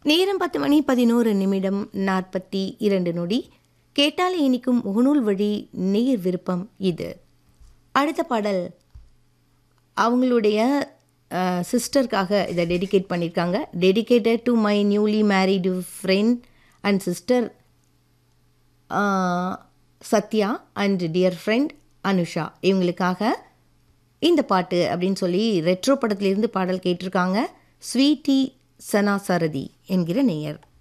நேரம் பத்து மணி பதினோரு நிமிடம் நாற்பத்தி இரண்டு நொடி கேட்டாலே இனிக்கும் முகநூல் வழி நேர் விருப்பம் இது அடுத்த பாடல் அவங்களுடைய சிஸ்டருக்காக இதை டெடிகேட் பண்ணியிருக்காங்க dedicated to my newly married friend and sister Sathya and dear friend Anusha இவங்களுக்காக இந்த பாட்டு அப்படின்னு சொல்லி ரெட்ரோ படத்திலிருந்து பாடல் கேட்டிருக்காங்க ஸ்வீட்டி சனா சரதி என்கிற நேயர்